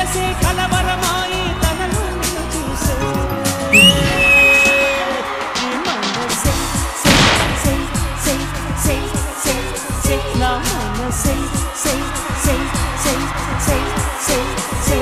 మనసే కలవరమాయి తనను నిన్ను చూసే ఈ మనసే సే సే సే సే సే సే నా మనసే సే సే సే సే సే సే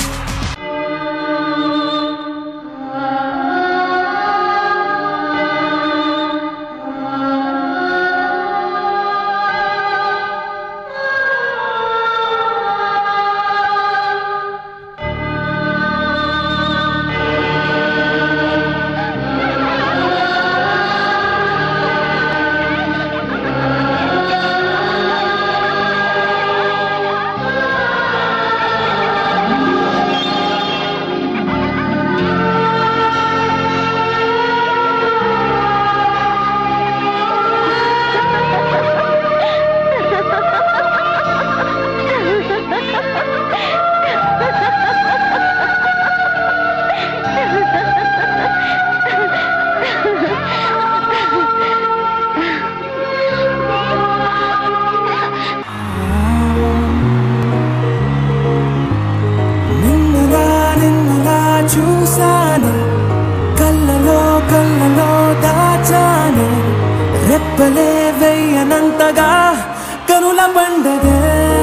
నిన్నగా నిన్నగా చూశాను కళ్ళలో కళ్ళలో దాచాను రెప్పలే వెయ్యనంతగా కనుల పండగే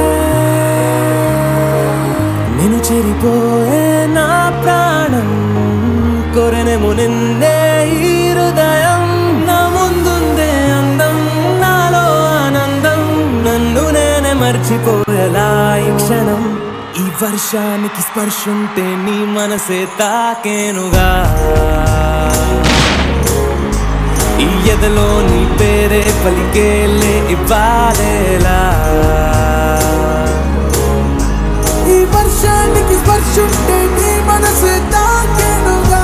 నేను చెరిపోయే నా ప్రాణం కొరనెము నిన్నే ఈ హృదయం నా ముందుందే అందం నాలో ఆనందం నన్ను నేనే మర్చిపోయేలా ఈ క్షణం ఈ వర్షానికి స్పర్శుంటే నీ మనసే తాకేనుగా ఈ ఎదలో నీ పేరే పలికేలే ఇవ్వాలేలా ఈ వర్షానికి స్పర్శుంటే నీ మనసు తాకెనుగా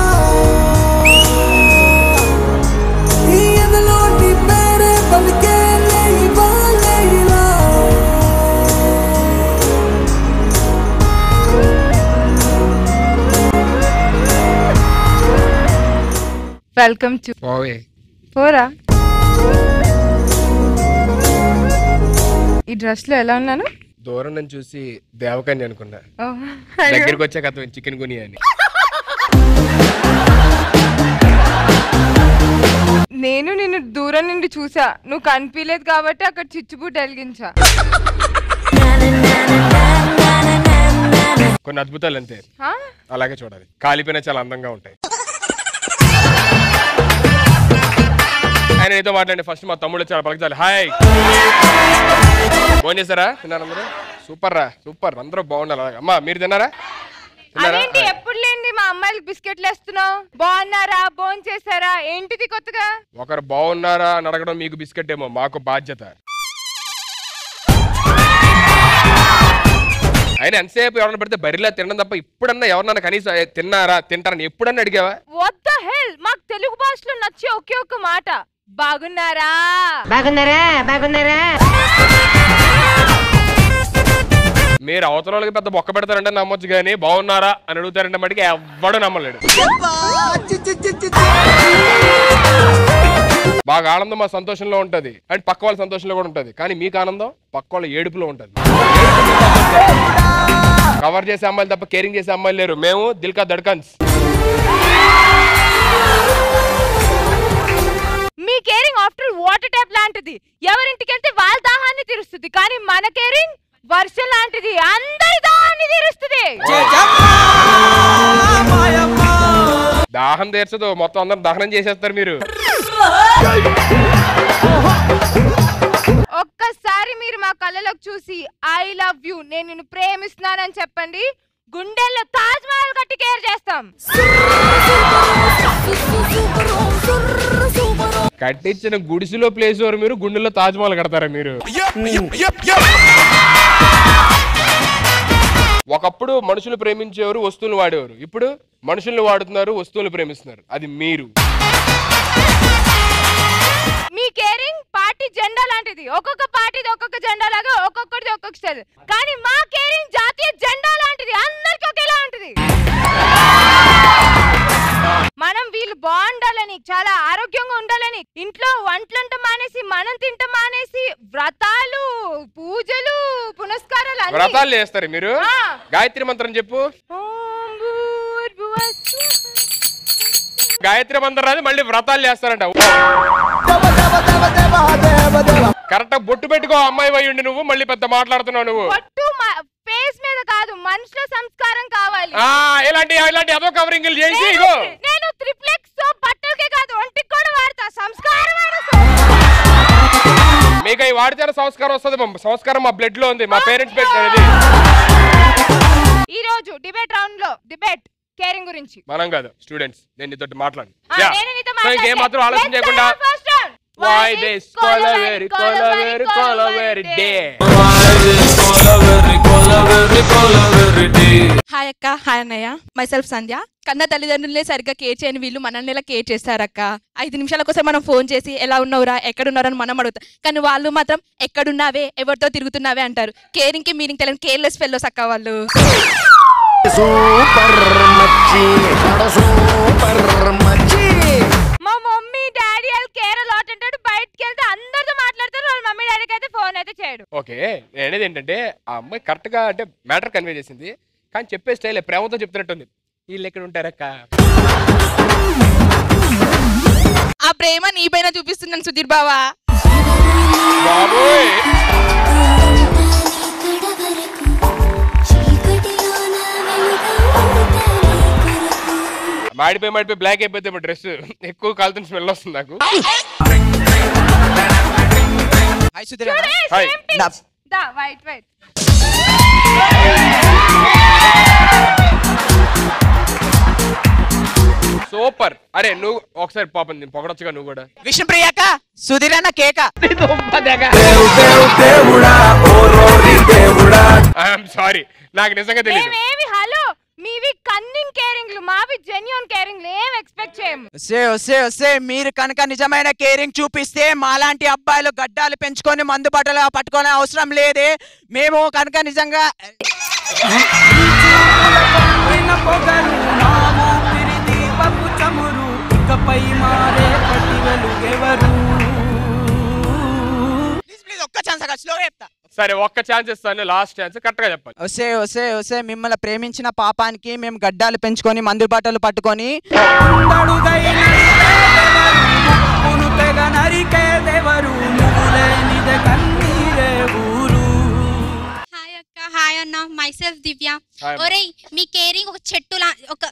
ఈ ఎదలో నీ పేరే పలికేలే ఇవ్వాలే ఇలా వెల్కమ్ టు పోవే పోరా ఈ డ్రెస్ లో ఎలా ఉన్నాను దూరం నుంచి చూసి దేవకన్య అనుకున్నా ఓహ్, దగ్గరికి వచ్చాక అతను చికెన్ గుని అని నేను నిన్ను దూరం నుండి చూసా నువ్వు కనిపించలేదు కాబట్టి అక్కడ చిచ్చుబుడ్డ వెలిగించా కొన్ని అద్భుతాలు అంతే హా? అలాగే చూడాలి కాలిపోయినా చాలా అందంగా ఉంటాయి ఆయన నీతో మాట్లాడండి ఫస్ట్ మా తమ్ముడు చాలా పలకచాలి హాయ్ ఫోన్ చేశారా తిన్నారా అందరూ సూపర్ రా సూపర్ అందరూ బాగున్నారు అలాగే అమ్మా మీరు తిన్నారా తిన్నారా అదేంటి ఎప్పుడు లేండి మా అమ్మాయిలకి బిస్కెట్లు వేస్తున్నావు బాగున్నారా భోన్ చేశారా ఏంటిది కొత్తగా ఒకరు బాగున్నారా అని అడగడం మీకు బిస్కెట్ ఏమో మాకు బాధ్యత ఆయన ఎంతసేపు ఎవరన్నా పెడితే బరిలా తినడం తప్ప ఇప్పుడన్నా ఎవరన్నా కనీసం "ఏ, తిన్నారా తింటారని ఎప్పుడన్నా అడిగావా వాట్ ద హెల్ మాకు తెలుగు భాషలో నచ్చే ఒకే ఒక్క మాట బాగున్నారా మీరు అవతల వాళ్ళకి పెద్ద బొక్క పెడతారంటే నమ్మొచ్చు కానీ బాగున్నారా అని అడుగుతారంటే మటుకు ఎవ్వడు నమ్మలేడు బాగా ఆనందం మా సంతోషంలో ఉంటది అండ్ పక్క వాళ్ళ సంతోషంలో కూడా ఉంటది కానీ మీకు ఆనందం పక్క వాళ్ళ ఏడుపులో ఉంటది కవర్ చేసే అమ్మాయిలు తప్ప కేరింగ్ చేసే అమ్మాయిలు లేరు మేము దిల్కా దడ్కన్స్ మీ కేరింగ్ ఆఫ్టర్ వాటర్ ట్యాప్ లాంటిది ఎవరింటికి వెళ్తే వాళ్ళ దాహాన్ని తీరుస్తుంది కానీ మన కేరింగ్ వర్షం లాంటిది అందరి దాహాన్ని తీరుస్తుంది దాహం తీర్చదు మొత్తం అందరం దహనం చేసేస్తారు మీరు ఒక్కసారి మీరు మా కళ్ళలోకి చూసి ఐ లవ్ యూ నేను నిన్ను ప్రేమిస్తున్నానని చెప్పండి గుండెల్లో తాజ్ మహల్ కట్టి కేర్ చేస్తాం కట్టించిన గుడిసెలో ప్లేస్ వారు మీరు గుండెల్లో తాజ్మహల్ కడతారా మీరు ఒకప్పుడు మనుషులు ప్రేమించేవారు వస్తువులు వాడేవారు ఇప్పుడు మనుషుల్ని వాడుతున్నారు వస్తువులు ప్రేమిస్తున్నారు అది మీరు మీ కేరింగ్ పార్టీ జెండా లాంటిది ఒక్కొక్క పార్టీది ఒక్కొక్క జెండా లాగా ఒక్కొక్కటిది ఒక్కొక్క స్టైల్ కానీ మా కేరింగ్ జాతీయ జెండా లాంటిది అందరికి ఒకేలా ఉంటుంది మనం వీళ్ళు బాగుండాలని చాలా ఆరోగ్యంగా ఉండాలని ఇంట్లో వంటలంట మానేసి మనం తింట మానేసి వ్రతాలు పూజలు పునస్కారాలు అన్నీ. వ్రతాలు చేస్తారు మీరు ఆ. గాయత్రి మంత్రం చెప్పు ఓం భూర్భువస్సుః. గాయత్రి మంత్రం రాదు మళ్ళీ వ్రతాలు చేస్తారంట కరెక్ట్ బొట్టు పెట్టుకో అమ్మాయి అయ్యుండి నువ్వు మళ్ళీ పెద్ద మాట్లాడుతున్నావు నువ్వు పట్టు ఫేస్ మీద కాదు మనుషుల సంస్కారం కావాలి ఆ ఇలాంటి ఇలాంటి అదో కవరింగ్ చేసి ఇగో నేను- నేను త్రిప్లెక్స్ సోప్ బట్టలకే కాదు ఒంటికి కూడా వాడతా సంస్కారమైన soap. మీకు అవి వాడితేనే సంస్కారం వస్తుంది మా సంస్కారం మా బ్లడ్ లో ఉంది మా పేరెంట్స్ పెట్టినది ఈ రోజు డిబేట్ రౌండ్ లో డిబేట్ కేరింగ్ గురించి మనం కాదు స్టూడెంట్స్ నేను నీతో మాట్లాడు ఆ, Yeah. నేను నీతో సో ఇంకేం మాట్లాడతా. మాత్రం ఆలోచన Let's చేయకుండా start first round. Why Why this this కొలవెరి కొలవెరి, కొలవెరి కొలవెరి, కొలవెరి కొలవెరి డే హాయ్ అక్క హాయ్ అన్నయ్య మైసెల్ఫ్ సంధ్య కన్న తల్లిదండ్రులే సరిగ్గా కేర్ చేయని వీళ్ళు మనల్ని ఇలా కేర్ చేస్తారక్క ఐదు నిమిషాల కోసం మనం ఫోన్ చేసి ఎలా ఉన్నావురా ఎక్కడున్నారా అని మనం అడుగుతాం కానీ వాళ్ళు మాత్రం ఎక్కడున్నావే ఎవరితో తిరుగుతున్నావే అంటారు కేరింగ్ కి మీనింగ్ తెలియని కేర్లెస్ ఫెల్లోస్ అక్క వాళ్ళు సూపర్ మచ్చి సూపర్ మచ్చి మా మమ్మీ డాడీ వాళ్ళు కేర్ లాట్ అంటాడు బయటకి వెళ్తే అందరితో మాట్లాడతారు వాళ్ళ మమ్మీ డాడీకి అయితే ఫోన్ అయితే చేయడు ఓకే నేను అనేది ఏంటంటే ఆ అమ్మాయి కరెక్ట్ గా అంటే మ్యాటర్ కన్వే చేసింది కానీ చెప్పే స్టైల్ ప్రేమతో చెప్తున్నట్టుంది వీళ్ళు ఎక్కడ ఉంటారక్క ఆ ప్రేమ నీ పైన చూపిస్తున్నాను సుధీర్ బావా బాబోయ్ మాడిపోయి మాడిపోయి బ్లాక్ అయిపోతే డ్రెస్ ఎక్కువ కాలుతున్న స్మెల్ వస్తుంది నాకు హాయ్ సుధీర్ హాయ్ దా వైట్ వైట్ సూపర్ అరే నువ్వు ఒకసారి పాపం నేను పొగడొచ్చుగా నువ్వు కూడా విష్ణుప్రియాక సుధీర్ అన్న కేక ఐఎమ్ సారీ నాకు నిజంగా తెలియదు మేమేమి హలో మీవి కన్నింగ్ కేరింగ్లు మావి జెన్యున్ కేరింగ్లు ఏం ఎక్స్పెక్ట్ చేయము వస్తే వస్తే వస్తే మీరు కనుక నిజమైన కేరింగ్ చూపిస్తే మాలాంటి అబ్బాయిలు గడ్డాలు పెంచుకొని మందు బట్టలు పట్టుకోనే అవసరం లేదే మేము కనుక నిజంగా ప్లీజ్ ప్లీజ్ ఒక్క ఛాన్స్ అక్కడ స్లో చెప్తా సరే ఒక్క ఛాన్స్ ఇస్తాను లాస్ట్ ఛాన్స్ కరెక్ట్ గా చెప్పాలి వస్తే వస్తే వస్తే మిమ్మల్ని ప్రేమించిన పాపానికి మేము గడ్డాలు పెంచుకొని మందు బట్టలు పట్టుకొని హాయ్ అక్క హాయ్ అన్న మైసెల్ఫ్ దివ్య Hi. ఒరేయ్ మీ కేరింగ్ ఒక చెట్టు లా ఒక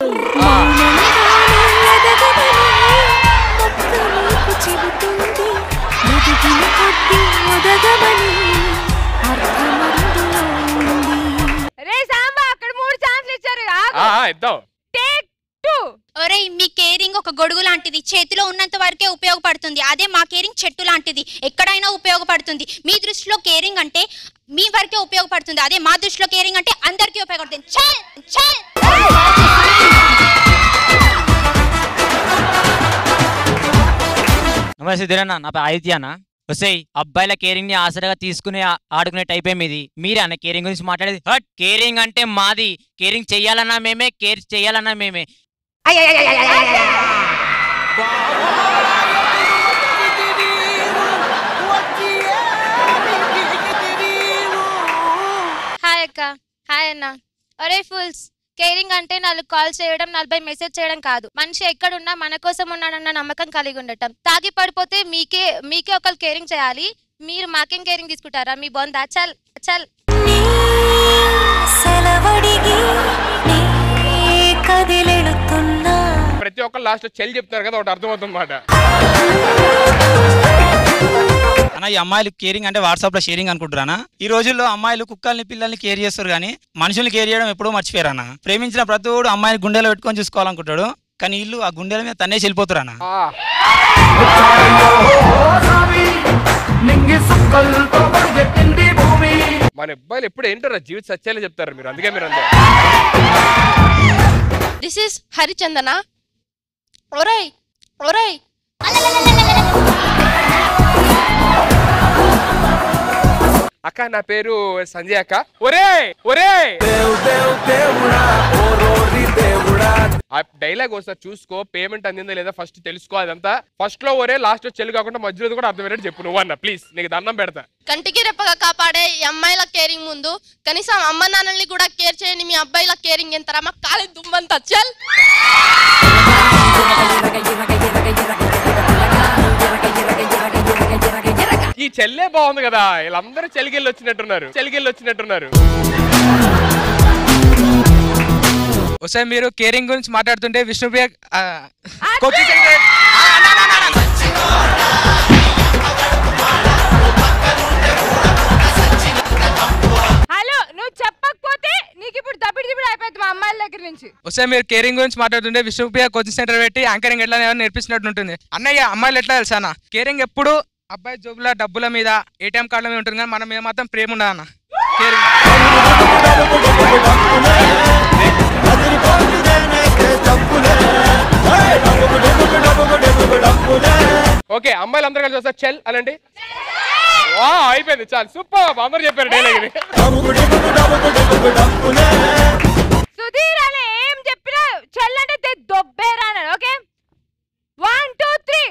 రే సాంబా అక్కడ మూడు ఛాన్స్లు ఇచ్చారు ఆ, ఆ, ఇద్దాం టేక్ టూ ఒరేయ్ మీ కేరింగ్ ఒక గొడుగు లాంటిది చేతిలో ఉన్నంత వరకే ఉపయోగపడుతుంది అదే మా కేరింగ్ చెట్టు లాంటిది ఎక్కడైనా ఉపయోగపడుతుంది మీ దృష్టిలో కేరింగ్ అంటే మీ వరకే ఉపయోగపడుతుంది అదే మా దృష్టిలో కేరింగ్ అంటే అందరికీ ఉపయోగపడుతుంది చల్ చల్ నమస్తే దిరన్న నా పేరు ఆదిత్య అన్న వస్తాయి అబ్బాయిల కేరింగ్ ని ఆసరగా తీసుకునే ఆ- ఆడుకునే టైప్ మీది మీరే అన్న కేరింగ్ గురించి మాట్లాడేది హట్ కేరింగ్ అంటే మాది కేరింగ్ చెయ్యాలన్నా మేమే కేర్ చెయ్యాలన్నా మేమే హాయ్ అక్క హాయ్ అన్న అరే ఫుల్స్ కేరింగ్ అంటే నాలుగు కాల్ చేయడం నలభై మెసేజ్ చేయడం కాదు మనిషి ఎక్కడున్నా మన కోసం ఉన్నాడన్న నమ్మకం కలిగి ఉండటం తాగి పడిపోతే మీకే మీకే ఒకరు కేరింగ్ చేయాలి మీరు మాకేం కేరింగ్ తీసుకుంటారా మీ బొందా చల్ చల్ సెలవడిగి నీ కదిలెడుతున్నా ప్రతి ఒక్కరు లాస్ట్ లో చెల్లి చెప్తున్నారు కదా ఒకటి అర్థమవుతుంది మాట అన్న ఈ అమ్మాయిలు కేరింగ్ అంటే వాట్సాప్ లో షేరింగ్ అనుకుంటారా ఈ రోజుల్లో అమ్మాయిలు కుక్కల్ని పిల్లల్ని కేర్ చేస్తారు కానీ మనుషుల్ని కేర్ చేయడం ఎప్పుడూ మర్చిపోయారన్న ప్రేమించిన ప్రతివాడు అమ్మాయిని గుండెలో పెట్టుకొని చూసుకోవాలనుకుంటాడు కానీ ఇల్లు ఆ గుండెల మీద తన్నే వెళ్ళిపోతారన్న ఆ, మన అబ్బాయిలు ఎప్పుడు ఏంటారా జీవిత సత్యాలే చెప్తారు మీరు అందుకే మీరు అందరూ దిస్ ఇస్ హరిచందన ఒరేయ్ ఒరేయ్ అక్క నా పేరు సంజయ్ అక్క ఒరే ఒరే ఆ డైలాగ్ ఒకసారి చూసుకో పేమెంట్ అందిందా లేదా ఫస్ట్ తెలుసుకో అదంతా ఫస్ట్ లో ఒరే లాస్ట్ లో చెల్లి కాకుండా మధ్యలో కూడా అర్థమయ్యేట్టు చెప్పు నువ్వు అన్న ప్లీజ్ నీకు దండం పెడతా కంటికి రెప్పగా కాపాడే ఈ అమ్మాయిల కేరింగ్ ముందు కనీసం అమ్మ నాన్నల్ని కూడా కేర్ చేయని మీ అబ్బాయిల కేరింగ్ ఎంతరా మా కాలి దుమ్మంత చల్ ఈ చెల్లే బాగుంది కదా వీళ్ళందరూ చెలిగిల్లు వచ్చినట్టున్నారు చెలిగిల్లు వచ్చినట్టున్నారు ఒకసారి మీరు కేరింగ్ గురించి మాట్లాడుతుంటే విష్ణుప్రియ ఆ, హలో నువ్వు చెప్పకపోతే నీకు ఇప్పుడు దబ్బిడి దిబ్బిడి అయిపోతుంది మా అమ్మాయిల దగ్గర నుంచి ఒకసారి మీరు కేరింగ్ గురించి మాట్లాడుతుంటే విష్ణుప్రియ కోచింగ్ సెంటర్ పెట్టి యాంకరింగ్ ఎట్లా నేర్పిస్తున్నట్టు ఉంటుంది అన్నయ్య అమ్మాయిలు ఎట్లా తెలుసా అన్న కేరింగ్ ఎప్పుడు అబ్బాయి జోబుల డబ్బుల మీద ఏటీఎం కార్డుల మీద ఉంటుంది కానీ మన మీద మాత్రం ప్రేమ ఉండదు అన్న కేరింగ్ ఓకే అమ్మాయిలు అందరూ కలిసి వస్తారు చెల్ అనండి వా అయిపోయింది చాలు సూపర్ అందరూ చెప్పారు డైలాగ్ ఇది సుధీర్ అని ఏం చెప్పినా చెల్లంటే దే దొబ్బేరా అన్నాడు ఓకే వన్ టూ త్రీ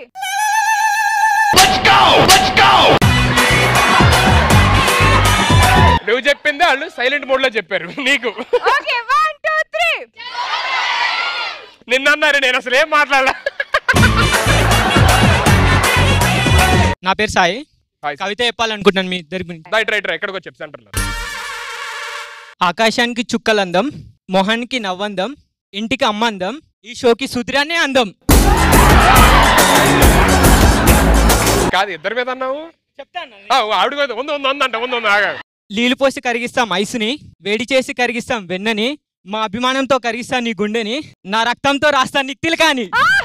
నువ్వు చెప్పింది వాళ్ళు సైలెంట్ మోడ్ లో చెప్పారు నీకు ఓకే వన్ టూ త్రీ నిన్నన్నారు నేను అసలు ఏం మాట్లాడాల నా పేరు సాయి కవిత చెప్పాలనుకుంటున్నాను మీ ఇద్దరి గురించి రైట్ రైట్ ఎక్కడికి వచ్చి చెప్పు సెంటర్ లో ఆకాశానికి చుక్కలందం మొహానికి నవ్వందం ఇంటికి అమ్మందం ఈ షోకి సుధిరానే అందం కాదు ఇద్దరి మీద అన్నావు ఆ, ఆవిడ మీద ఉంది ఉంది ఉందంట ఉంది ఉంది ఆగా నీళ్లు పోసి కరిగిస్తాం ఐసుని వేడి చేసి కరిగిస్తాం వెన్నని మా అభిమానంతో కరిగిస్తాను నీ గుండెని నా రక్తంతో రాస్తాను నీకు తిలకాని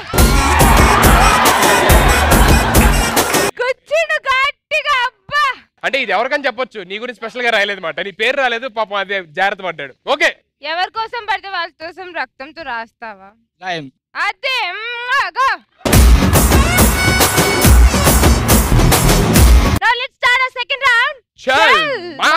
కూర్చుండు గట్టిగా అబ్బా అంటే ఇది ఎవరికని చెప్పొచ్చు నీ గురించి స్పెషల్ గా రాయలేదు మాట నీ పేరు రాలేదు పాపం అదే జాగ్రత్త పడ్డాడు ఓకే ఎవరి కోసం పడితే వాళ్ళ కోసం రక్తంతో రాస్తావా రాయం అదే మ్మ్, go. Now let's start our second round. చల్ మా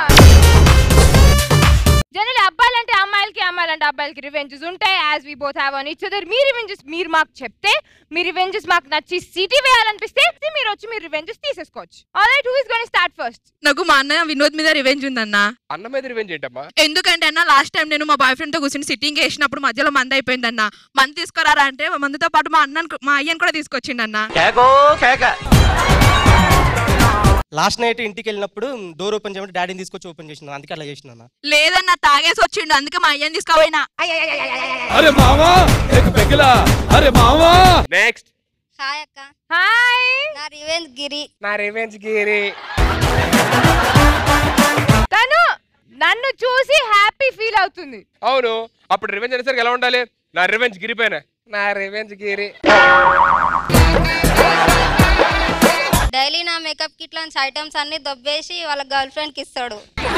జనరల్ అబ్బాయిలంటే అమ్మాయిలకి అమ్మాయిలంటే అబ్బాయిలకి రివెంజెస్ ఉంటాయి as we both have on each other మీ రివెంజెస్ మీరు మాకు చెప్తే మీ రివెంజెస్ మాకు నచ్చి సిటీ వేయాలనిపిస్తే మీరు వచ్చి మీ రివెంజెస్ తీసేసుకోవచ్చు alright who is going start first నాకు మా అన్న వినోద్ మీద రివెంజ్ ఉందన్న అన్న మీద రివెంజ్ ఏంటమ్మా ఎందుకంటే అన్న లాస్ట్ టైం నేను మా బాయ్ ఫ్రెండ్ తో కూర్చొని సిట్టింగ్ వేసినప్పుడు మధ్యలో మంది అయిపోయిందన్న మంది తీసుకురారా అంటే మా మందుతో పాటు మా అన్న మా అయ్యని కూడా తీసుకొచ్చిండన్న లాస్ట్ నైట్ ఇంటికి వెళ్ళినప్పుడు డోర్ ఓపెన్ చేయమంటే డాడీని తీసుకొచ్చి ఓపెన్ చేసిన అందుకే అలా చేసిన అన్న లేదన్న తాగేసి వచ్చిండు అందుకే మా అయ్యని తీసుకుపోయినా అరే మామా एक పెగిలా అరే మామా నెక్స్ట్ హాయ్ అక్క హాయ్ నా రివెంజ్ గిరి నా రివెంజ్ గిరి తను నన్ను చూసి హ్యాపీ ఫీల్ అవుతుంది అవును అప్పుడు రివెంజ్ అనేసరికి ఎలా ఉండాలి నా రివెంజ్ గిరి పైన నా రివెంజ్ గిరి డైలీ నా మేకప్ కిట్ లాంటి ఐటమ్స్ అన్ని దొబ్బేసి వాళ్ళ గర్ల్ ఫ్రెండ్ కి ఇస్తాడు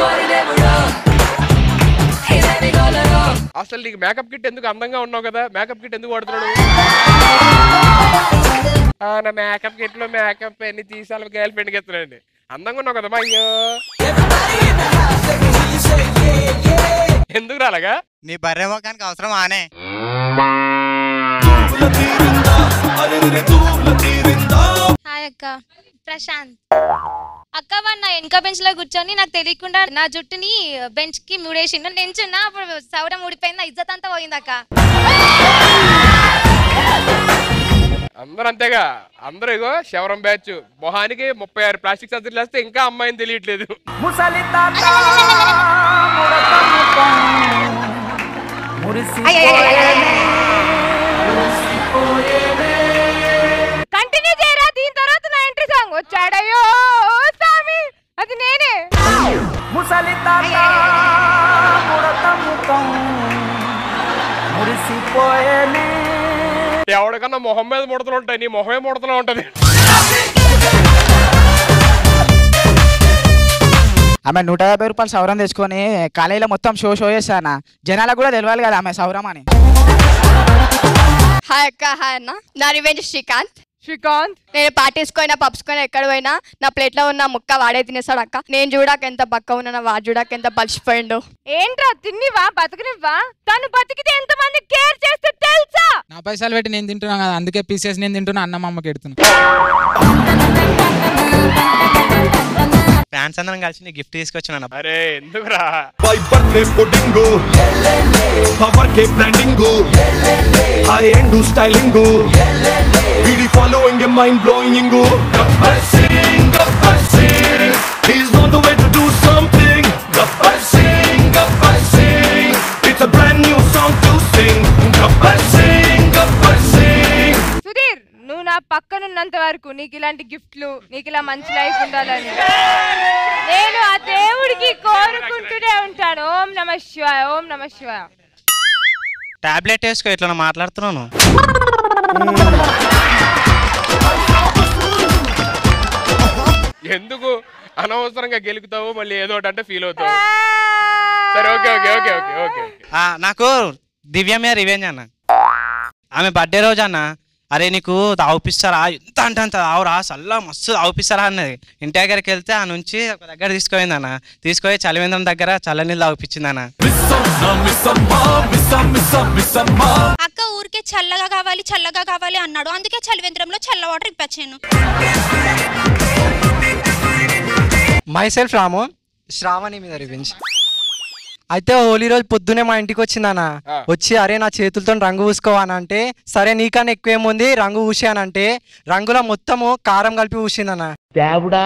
అసలు నీకు మేకప్ కిట్ ఎందుకు అందంగా ఉన్నావు కదా మేకప్ కిట్ ఎందుకు వాడుతున్నాడు ఆ, నా మేకప్ కిట్ లో మేకప్ అన్ని తీసి వాళ్ళ గర్ల్ ఫ్రెండ్కి ఎత్తున్నాండి అందంగా ఉన్నావు కదమ్మా అయ్యో ఎందుకు రాలగా నీ బర్రె మొఖానికి అవసరం ఆనే హాయ్ అక్క ప్రశాంత్ అక్క వాడు నా వెనక బెంచ్ లో కూర్చొని నాకు తెలియకుండా నా జుట్టుని బెంచ్ కి ముడేసిండు నించున్నా అప్పుడు సౌరం ఊడిపోయింది నా ఇజ్జత్ అంతా పోయింది అక్క అందరూ అంతేగా అందరూ ఇగో శవరం బ్యాచ్ మొహానికి ముప్పై ఆరు ప్లాస్టిక్ సర్జరీలు వేస్తే ఇంకా అమ్మాయిని తెలియట్లేదు ముసలి తాత కంటిన్యూ చేయరా దీని తర్వాత నా ఎంట్రీ సాంగ్ వచ్చాడయ్యో స్వామి అది నేనే ముసలి తాత ముడత ముఖం మురిసిపోయేనే ఎవడికన్నా మొహం మీద ముడతలు ఉంటాయి నీ మొహమే ముడతలో ఉంటది ఆమె నూట యాభై రూపాయలు సౌరం తెచ్చుకొని కాలేజీలో మొత్తం షో షో చేస్తానా జనాలకు కూడా తెలియాలి కదా ఆమె సౌరం అని హాయ్ అక్క హాయ్ అన్న నా రివెంజ్ శ్రీకాంత్ శ్రీకాంత్ నేను పార్టీస్ పోయినా పబ్స్ పోయినా ఎక్కడ పోయినా నా ప్లేట్ లో ఉన్న ముక్క వాడే తినేస్తాడు అక్క నేను చూడాక ఎంత బక్క ఉన్నా వాడు చూడాక ఎంత బలిసిపోయిండు ఏంట్రా తిన్నివా బతకనివ్వా తను బతికితే ఎంత మంది కేర్ చేస్తే తెలుసా నా పైసలు పెట్టి నేను తింటున్నా కదా అందుకే పీసెస్ నేను తింటున్నా అన్న మా అమ్మకి ఎడుతున్నా ఫ్యాన్స్ అందరం కలిసి నీ గిఫ్ట్ తీసుకొచ్చిన అరే ఎందుకురా By birthday pudding Power ke branding High end styling Really following a mind blowing Gabbar Singh, Gabbar Singh He's not the way to do something Gabbar Singh, Gabbar Singh It's a brand new song to sing Gabbar Singh, Gabbar Singh Sudheer నువ్వు నా పక్కనున్నంత వరకు నీకు ఇలాంటి గిఫ్ట్లు నీకు ఇలా మంచి life ఉండాలని నేను ఆ దేవుడికి కోరుకుంటూనే ఉంటాను ఓం నమ శివాయ ఓం నమ శివాయ టాబ్లెట్ వేసుకో ఇట్లా మాట్లాడుతున్నాను ఎందుకు అనవసరంగా గెలుకుతావు మళ్ళీ ఏదో ఒకటి అంటే ఫీల్ అవుతావు సరే okay okay okay okay okay ఆ, నాకు దివ్య మీద రివెంజ్ అన్న ఆమె బర్త్డే రోజు అన్న అరే నీకు తాగిపిస్తారా ఎంత అంటే అంత తావురా చల్ల మస్తు తాగిపిస్తారా అన్నది ఇంటి దగ్గరికి వెళ్తే ఆ నుంచి ఒక దగ్గర తీసుకుపోయింది అన్న తీసుకుపోయి చలివేంద్రం దగ్గర చల్లనీళ్ళు తాగిపించింది అన్న అక్క ఊరికే చల్లగా కావాలి చల్లగా కావాలి అన్నాడు అందుకే చలివేంద్రంలో చల్ల వాటర్ ఇప్పించాను మై సెల్ఫ్ రాము శ్రావణి మీద రివెంజ్ అయితే హోలీ రోజు పొద్దునే మా ఇంటికి వచ్చిందన్న వచ్చి అరే నా చేతులతో రంగు పూసుకోవానంటే సరే నీకన్నా ఎక్కువేముంది రంగు పూసానంటే రంగుల మొత్తము కారం కలిపి పూసిందన్న దేవుడా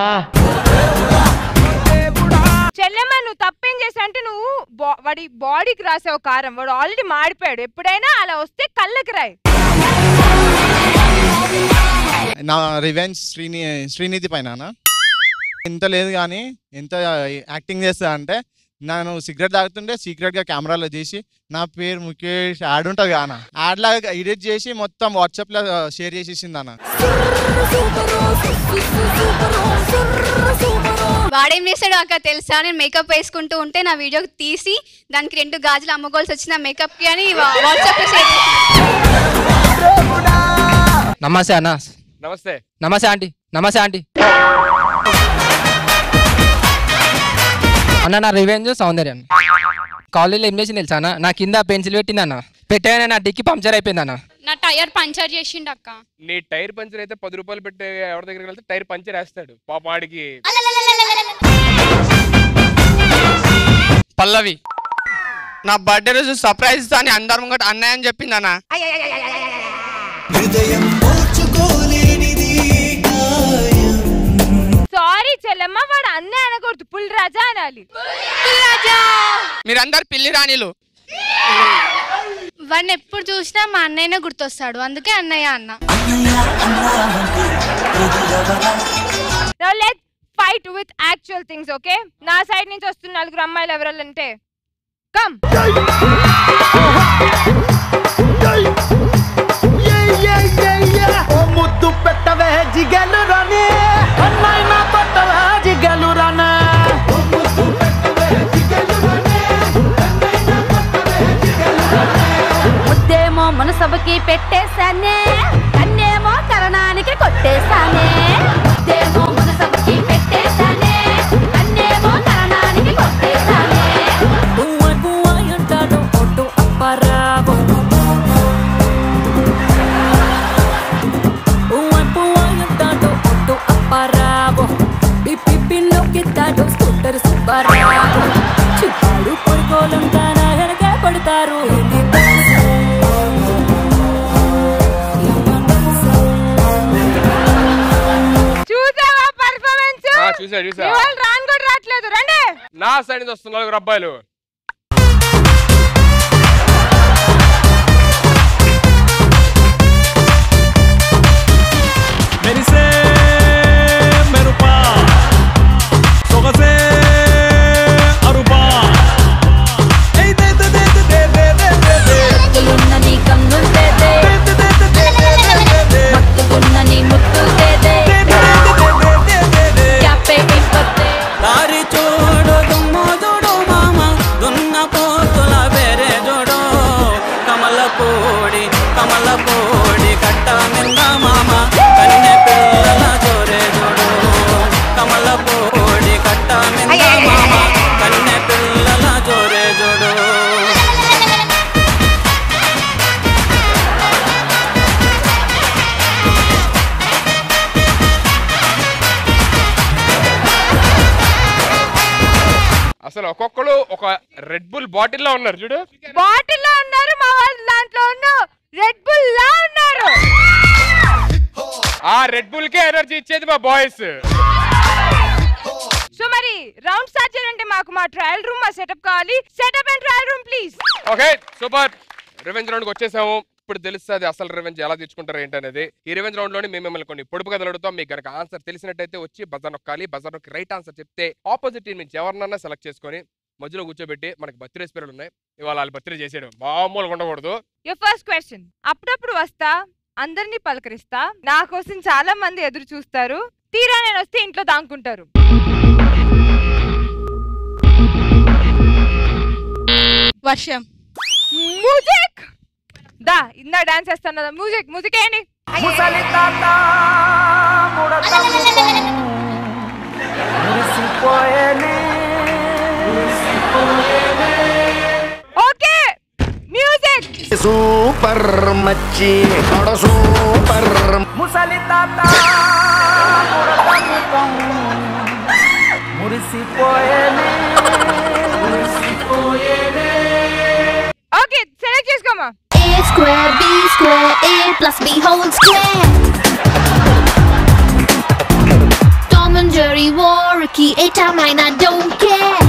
చెల్లెమ్మ నువ్వు తప్పేం చేసా అంటే నువ్వు బా- వాడి బాడీకి రాసావు కారం వాడు ఆల్రెడీ మాడిపోయాడు ఎప్పుడైనా అలా వస్తే కళ్ళకి రాయి నా రివెంజ్ శ్రీని శ్రీనిధి పైన ఎంత లేదు కానీ ఎంత యాక్టింగ్ చేస్తా అంటే నేను సిగరెట్ తాగుతుంటే సీక్రెట్ గా కెమెరాలో చేసి నా పేరు ముఖేష్ యాడ్ ఉంటుంది అన్న యాడ్ లాగా ఎడిట్ చేసి మొత్తం వాట్సాప్ లో షేర్ చేసేసింది అన్న వాడేం చేశాడు అక్క తెలుసా నేను మేకప్ వేసుకుంటూ ఉంటే నా వీడియో తీసి దానికి రెండు గాజులు అమ్ముకోవాల్సి వచ్చిన మేకప్ కి అని వాట్సాప్ నమస్తే అన్న నమస్తే నమస్తే ఆంటీ నమస్తే ఆంటీ అన్న నా రివెంజ్ సౌందర్యం కాలేజీలో ఏం చేసింది తెలుసా అన్న నా కింద పెన్సిల్ పెట్టింది అన్న పెట్టగానే నా డిక్కి పంక్చర్ అయిపోయింది అన్న నా టైర్ పంచర్ చేసిండు అక్క నీ టైర్ పంచర్ అయితే పది రూపాయలు పెట్టి ఎవరి దగ్గరికి వెళ్తే టైర్ పంచర్ వేస్తాడు పాప వాడికి పల్లవి నా బర్త్డే రోజు సర్ప్రైజ్ ఇస్తా అని అందరి ముంగట అన్నయ్య అని చెప్పింది అన్న సారీ చెల్లెమ్మ వాడు అన్నే అనకూడదు పుల్ రాజా అనాలి మీరందరు పిల్లి రాణిలు వాడిని ఎప్పుడు చూసినా మా అన్నయ్యనే గుర్తొస్తాడు అందుకే అన్నయ్య అన్న Now let's fight with actual things, okay? నా సైడ్ నుంచి వస్తున్న నలుగురు అమ్మాయిలు ఎవరంటే కమ్ ఓ ముద్దు పెట్టవే జిగలు రాని అన్నయ్య పట్టవే జిగలు రానా ముద్దేమో మనసభకి పెట్టేశానే కన్నేమో కరణానికి కొట్టేశానే ముద్దేమో మనసభకి పెట్టేశానే కన్నేమో కరణానికి కొట్టేశానే బువ్వ బువ్వ అంటాడు ఒట్టు అప్పారావు బువ్వ బువ్వ అంటాడు ఒట్టు అప్పారావు పిప్పి పిన్నొక్కిస్తాడు స్కూటర్ సుబ్బారావు చుట్టాడు పొడుగోలంతా నా వెనకే పడతారు చూసావా పర్ఫార్మెన్స్ ఆ, చూసా చూసా వాళ్ళు రాను కూడా రావట్లేదు రండి నా సైడ్ నుంచి వస్తున్న నలుగురు అబ్బాయిలు మెరిసే మెరుపా సొగసే అరుపా ఏయ్ దే దే దే దే దే దే దే దే కత్తులున్న నీ కన్నుంటేదే మత్తుకున్న నీ ముత్తుతేదే క్యాపే ఇంపత్తే దారి చూడు దుమ్ము చూడు మామ ఒక్కొక్కరు ఒక రెడ్ బుల్ బాటిల్ లో ఉన్నారు చూడు బాటిల్ లో ఉన్నారు మా వాళ్ళు దాంట్లో ఉన్న రెడ్ బుల్ లా ఉన్నారు ఆ రెడ్ బుల్ కే ఎనర్జీ ఇచ్చేది మా బాయ్స్ సో మరి రౌండ్ స్టార్ట్ చేయాలంటే మాకు మా ట్రయల్ రూమ్ మా సెటప్ కావాలి setup and trial room please okay super revenge round కి వచ్చేసాము ఇప్పుడు తెలుస్తుంది అసలు రివెంజ్ ఎలా తీర్చుకుంటారు ఏంటనేది ఈ రివెంజ్ రౌండ్ లోని మేము మిమ్మల్ని కొన్ని పొడుపు కథలు అడుగుతాం మీకు కనుక ఆన్సర్ తెలిసినట్టయితే వచ్చి బజార్ నొక్కాలి బజార్ నొక్కి రైట్ ఆన్సర్ చెప్తే ఆపోజిట్ టీం నుంచి ఎవరినన్నా సెలెక్ట్ చేసుకొని మధ్యలో కూర్చోబెట్టి మనకి బర్త్డే స్పీరియడ్ ఉన్నాయి ఇవాళ వాళ్ళు బర్త్డే చేసేయడం మామూలుగా ఉండకూడదు యువర్ ఫస్ట్ క్వశ్చన్ అప్పుడప్పుడు వస్తా అందరినీ పలకరిస్తా నా కోసం చాలా మంది ఎదురు చూస్తారు తీరా నేను వస్తే ఇంట్లో దాంకుంటారు వర్షం మ్యూజిక్ దా ఇందా డాన్స్ చేస్తాను కదా మ్యూజిక్ మ్యూజిక్ ఏంటి ముసలి తాత ముడత ముఖం మురిసిపోయేనే ఓకే మ్యూజిక్ సూపర్ మచ్చి సూపర్ ముసలి తాత ముడత ముఖం మురిసిపోయేనే మురిసిపోయేనే ఓకే సెలెక్ట్ చేసుకోమా A square, B square, A plus B whole square. Tom and Jerry war a key, a time I don't care.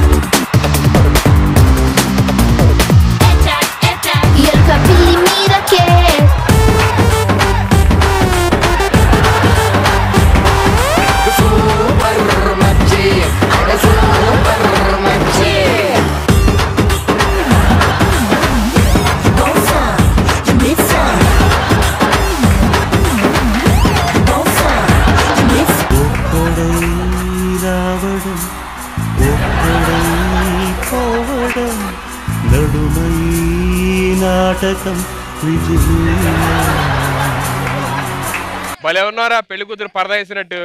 El capilli mira che super మచ్చి super మచ్చి ఒక్కడై రావడం ఒక్కడై పోవడం నడుమై నాటకం విజయమే భలే ఉన్నారా పెళ్లి కూతురు పరదా వేసినట్టు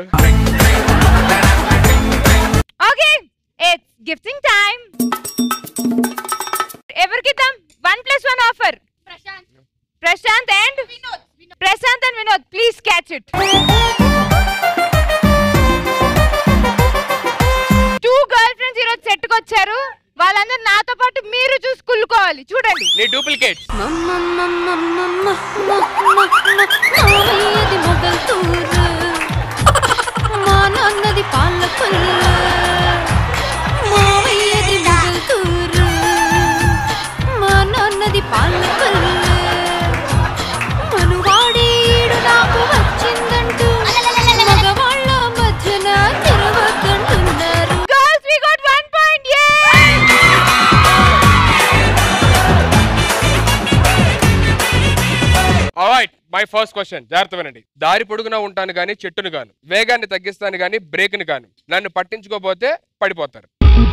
ఓకే ఇట్స్ గిఫ్టింగ్ టైం ఎవరికి ఇద్దాం one plus one offer Prashant and Prashant and Vinod please catch it two girl friends ఈరోజు సెట్కి వచ్చారు వాళ్ళందరూ నాతో పాటు మీరు చూసి కుళ్ళుకోవాలి చూడండి నీ డూప్లికేట్ మావయ్యది మొగల్తూరు మా నాన్నది పాలకొల్లు మావయ్యది మొగల్తూరు మా నాన్నది పాలకొల్లు మనువాడి ఈడు నాకు వచ్చిందంటూ మగవాళ్ళ మధ్యన తిరగద్దంటున్నారు girls we got 1 point alright my first question జాగ్రత్త వినండి దారి పొడుగునా ఉంటాను కానీ చెట్టును గాను వేగాన్ని తగ్గిస్తాను కానీ బ్రేక్ని గాను నన్ను పట్టించుకోపోతే పడిపోతారు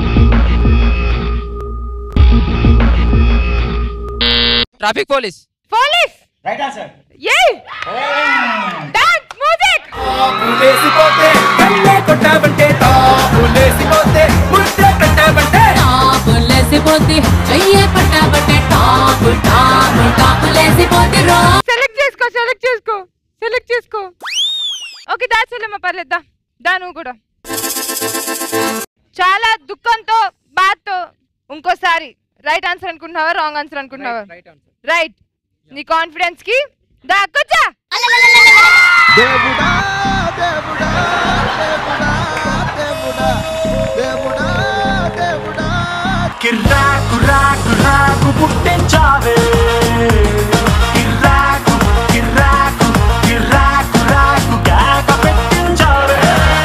traffic police police right answer a dance music లేసిపోతే కళ్ళే కొట్టావంటే తాపులేసిపోతే ముద్దే పెట్టావంటే లేసిపోతే చెయ్యే పట్టాబట్టే టాపు టాపు టాపు లేసిపోతే రో సెలెక్ట్ చేసుకో సెలెక్ట్ చేసుకో సెలెక్ట్ చేసుకో ఓకే దాచలేమ్మా పర్లేదా దా నువ్వు కూడా చాలా దుఃఖంతో బాధతో ఇంకోసారి రైట్ ఆన్సర్ అనుకుంటున్నావా రాంగ్ ఆన్సర్ అనుకుంటున్నావా రైట్ నీ కాన్ఫిడెన్స్ కి దా కూర్చో దేవుడా దేవుడా దేవుడా దేవుడా దేవుడా దేవుడా కిర్రాకు రాకు రాకు పుట్టించావే కిర్రాకు కిర్రాకు కిర్రాకు రాకు కేక పెట్టించావే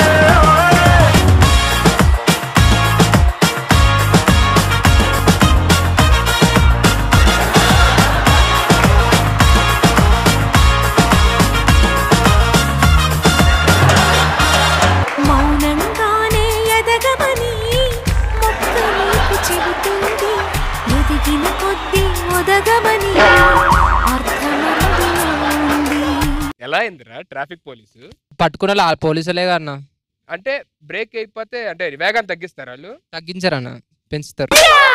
మౌనంగానే ఎదగమని మొక్క నీకు చెబుతుంది ఎదిగిన కొద్దీ ఒదగమని అర్థమంది ఎలా అయిందిరా ట్రాఫిక్ పోలీసు పట్టుకున్న వాళ్ళ పోలీసులే అన్న అంటే బ్రేక్ అయిపోతే అంటే వేగాన్ని తగ్గిస్తారు వాళ్ళు తగ్గించారన్న పెంచుతారు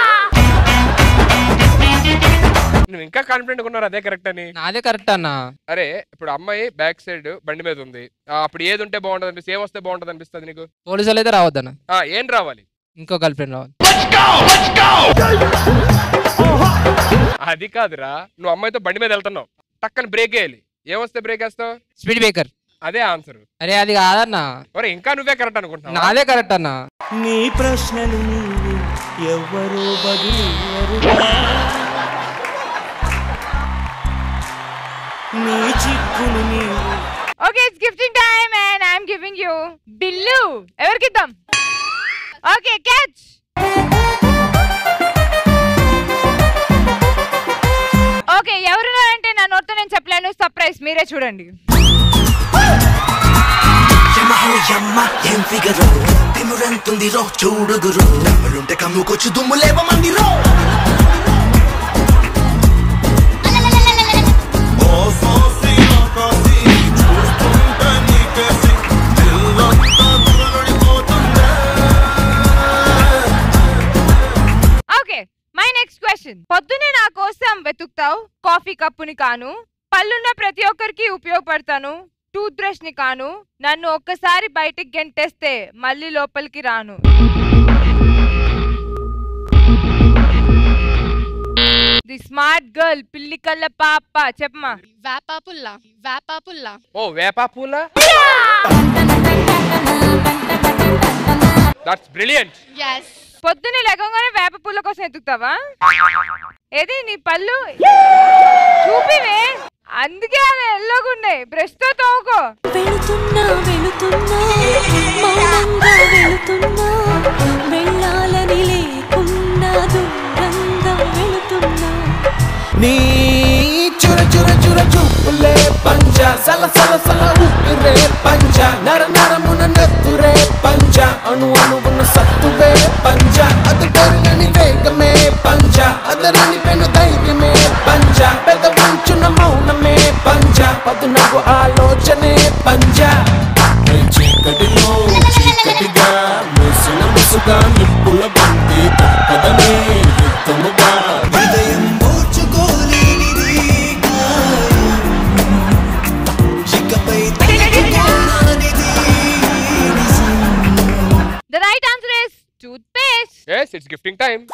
నువ్వు ఇంకా కాన్ఫిడెంట్ ఉన్నారు అదే కరెక్ట్ అని నాదే కరెక్ట్ అన్న అరే ఇప్పుడు అమ్మాయి బ్యాక్ సైడ్ బండి మీద ఉంది ఆ, అప్పుడు ఏది ఉంటే బాగుంటది అనిపిస్తుంది ఏం వస్తే బాగుంటది అనిపిస్తుంది నీకు పోలీసులు అయితే రావద్దన్న ఆ, ఏం రావాలి ఇంకో గర్ల్ ఫ్రెండ్ రావాలి అది కాదురా నువ్వు అమ్మాయితో బండి మీద వెళ్తున్నావు టక్కన బ్రేక్ వేయాలి ఏమొస్తే బ్రేక్ వేస్తావు స్పీడ్ బ్రేకర్ అదే ఆన్సర్ అరే అది కాదన్నా ఒరే ఇంకా నువ్వే కరెక్ట్ అనుకుంటున్నావు నాదే కరెక్ట్ అన్నా నీ ప్రశ్నలు నీవు ఎవ్వరూ బదులివ్వరుగా నీ చిక్కులు నీవు okay it's gifting time and I'm giving you bill ఎవరికి ఇద్దాం ఓకే క్యాచ్ ఓకే ఎవరున్నారంటే నా నోట్తో నేను చెప్పలేను సర్ప్రైజ్ మీరే చూడండి యమహో యమ్మ ఏం ఫిగరు తిమురెంతుంది రో చూడుగురు దమ్ములుంటే కమ్ముకొచ్చు దుమ్ము లేవమంది రో ఓకే మై నెక్స్ట్ క్వశ్చన్ పొద్దునే నా కోసం వెతుకుతావు కాఫీ కప్పుని కాను పళ్ళున్న ప్రతి ఒక్కరికి ఉపయోగపడతాను టూత్ బ్రష్ ని కాను నన్ను ఒక్కసారి బయటికి గెంటేస్తే మళ్ళీ లోపలికి రాను ది స్మార్ట్ గర్ల్ పిల్లి కళ్ళ పాప చెప్పమా వేపా పుల్ల వేపా పుల్ల ఓ వేపా పూల దట్స్ బ్రిలియంట్ పొద్దున్నే లేకంగానే వేప పుల్ల కోసం ఎత్తుకుతావా ఏది నీ పళ్ళు చూపివే అందుకే అవి ఎల్లోగున్నాయి బ్రష్ తో తోముకో వెళుతున్నా వెళుతున్నా మౌనంగా వెళుతున్నా వెళ్ళాలని లేకున్నా దూరంగా వెళుతున్నా నీ చుర చుర చుర చూపులే పంచ సల సల సల ఊపిరే పంచ నర నరమున నెత్తురే పంచ అణు అణువున సత్తువే పంచ అతడని వేగమే పంచ అదరని పెను ధైర్యమే పంచ పెద్ద వంచున మౌనమే పంచ పదునగు ఆలోచనే పంచ చీకటిలో చీకటిగా మూసిన ముసుగా నిప్పుల బంతి తప్పదనే యుద్ధముగా హృదయం ఓర్చుకోలేనిది ఇకపై తట్టుకోనానిది the right answer is toothpaste yes it's gifting time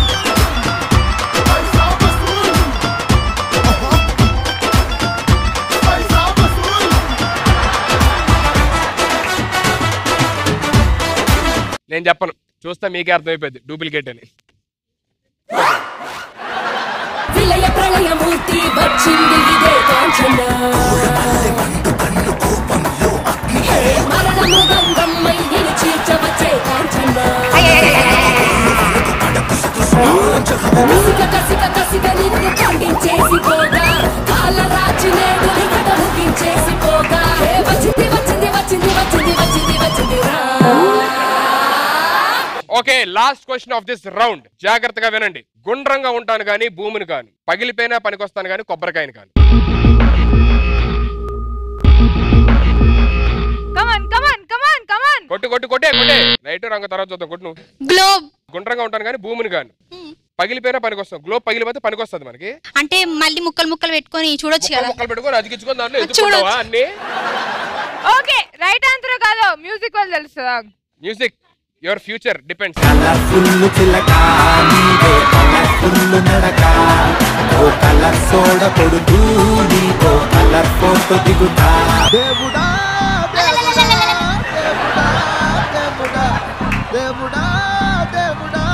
నేను చెప్పను చూస్తే మీకే అర్థమైపోయింది డూప్లికేట్ అని విలయ ప్రళయమూర్తి వచ్చింది ఇదే కాంచన హే మరణ మృదంగమ్మై నిలిచి చవచే కాంచన కసిక కసిక కసిక నిన్ను ఖండించేసి పోగా కాల రాచి నేడు నికట ముగించేసి పోగా హే వచ్చింది వచ్చింది వచ్చింది వచ్చింది వచ్చింది వచ్చింది రా okay last question of this round జాగ్రత్తగా వినండి గుండ్రంగా ఉంటాను కానీ భూమిని కాను పగిలిపోయినా పనికొస్తాను కానీ కొబ్బరికాయని కాను కమాన్ కమాన్ కమాన్ కమాన్ కొట్టు కొట్టు కొట్టే కొట్టే రైట్ రంగు తర్వాత చూద్దాం కొట్టు నువ్వు గ్లోబ్ గుండ్రంగా ఉంటాను కానీ భూమిని కాను పగిలిపోయినా పనికొస్తాం గ్లోబ్ పగిలిపోతే పనికొస్తుంది మనకి అంటే మళ్ళీ ముక్కలు ముక్కలు పెట్టుకొని చూడొచ్చు కదా మొక్కలు పెట్టుకొని అతికించుకొని దాంట్లో ఎత్తుకుంటావా అన్ని ఓకే రైట్ ఆన్సర్ కాదు మ్యూజిక్ వాళ్ళు తెలుస్తుందా music your future depends colourful చిలక నీవే కలర్ఫుల్ నడక ఓ కలర్ సోడ కొడుతూ నీతో కలర్ ఫోటో దిగుతా దేవుడా దేవుడా దేవుడా దేవుడా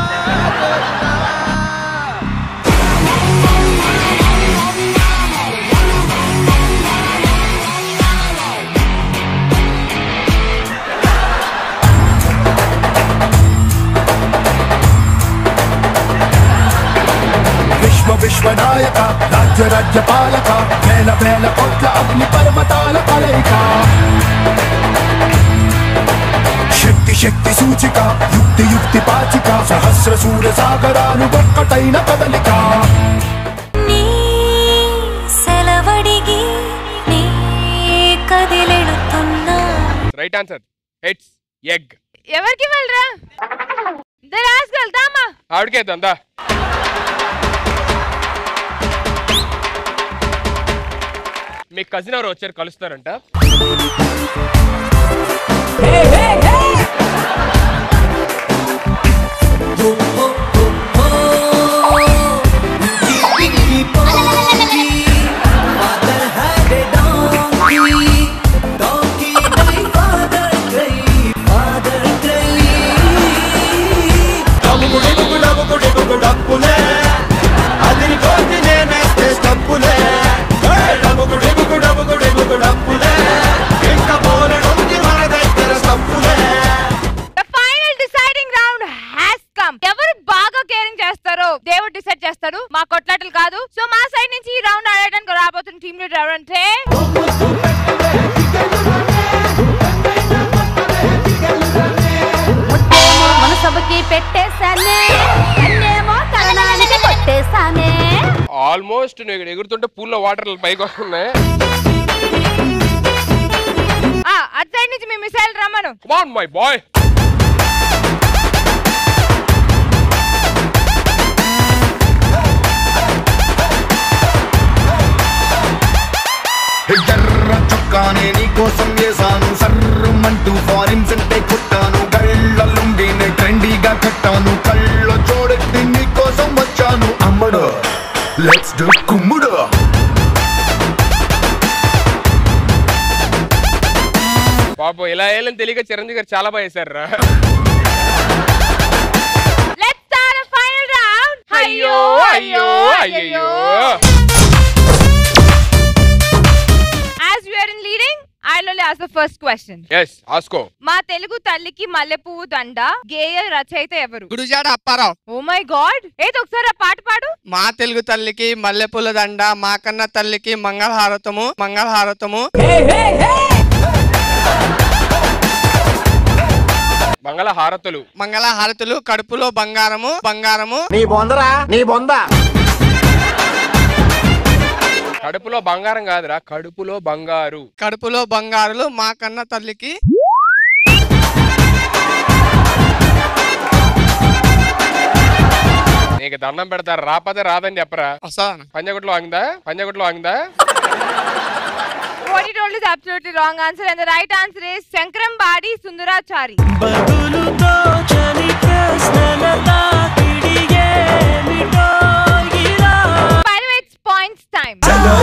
విశ్వ విశ్వనాయక రాజ్య రాజ్య పాలక వేల వేల కోట్ల అగ్ని పర్వతాల కలయిక శక్తి శక్తి సూచిక యుక్తి యుక్తి పాచిక సహస్ర సూర్య సాగరాలు ఒక్కటైన కదలిక సెలవడిగి నీ కదిలెడుతున్నా రైట్ ఆన్సర్ ఇట్స్ ఎగ్ ఎవరికి వెళ్ళరా ద లాస్ట్ గర్ల్ దామా ఆవిడకే దా మీ కజిన్ ఎవరు వచ్చారు కలుస్తారంట ఓ మా సైడ్ నుంచి ఈ రౌండ్ ఆడడానికి రాబోతున్న టీమ్ లీడర్ ఎవరంటే మన సభకి పెట్టేశానే అన్నేమో కరణానికి కొట్టేశానే ఆల్మోస్ట్ నువ్వు ఇక్కడ ఎగురుతుంటే పూల్లో వాటర్ పైకి వస్తున్నాయి ఆ, అటు సైడ్ నుంచి మీ మిసైల్ రమ్మను ఆన్ మై బాయ్ ఎర్ర చొక్కానే నీకోసం వేసాను సర్రమంటూ ఫారిన్స్ అంటే కొట్టాను గళ్ళ లుంగిని ట్రెండీగా కట్టాను కళ్ళ చూడెత్తి నీకోసం వచ్చాను అమ్మడు లెట్స్ డు కుమ్ముడు పాపం ఇలా వేయాలని తెలియక చిరంజీవి గారు చాలా బాగా వేశారు రా లెట్స్ స్టార్ట్ ఫైనల్ రౌండ్ అయ్యో అయ్యో అయ్యో as we are in leading I will ask the first question ఎస్ ఆస్కో మా తెలుగు తల్లికి మల్లెపువ్వు దండ గేయ రచయిత ఎవరు Gurajada Apparao oh my god ఏదో ఒకసారి ఆ పాట పాడు మా తెలుగు తల్లికి మల్లెపూల దండ మా కన్న తల్లికి మంగళహారతము మంగళహారతము మంగళ హారతులు మంగళహారతులు కడుపులో బంగారము బంగారము నీ బొందరా నీ బొంద కడుపులో బంగారం కాదురా కడుపులో బంగారు కడుపులో బంగారులు మా కన్న తల్లికి నీకు దండం పెడతారు రాపదే రాదని చెప్పరా వస్తాను పంజగుట్లో వాంగిందా పంజగుట్లో వాంగిందా What he told is absolutely wrong answer and the right answer is Shankram Badi Sundarachari. బదులుతో చని ప్రశ్నల తాకిడి ఏమిటో ఇలా By the way, it's points time.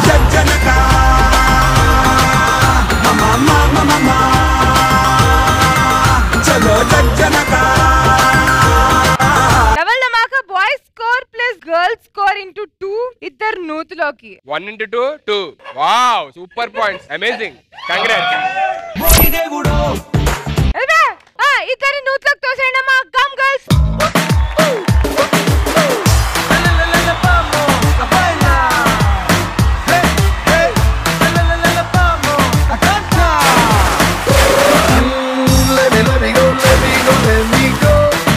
Double Dhamaka boys score plus girls score into two. ఇద్దరు నూతులోకి one into two two wow super points amazing congrats అదే ఆ ఇద్దరి నూతులోకి తోసేయండి అమ్మా come girls Let me, let me go, let me go, let me go.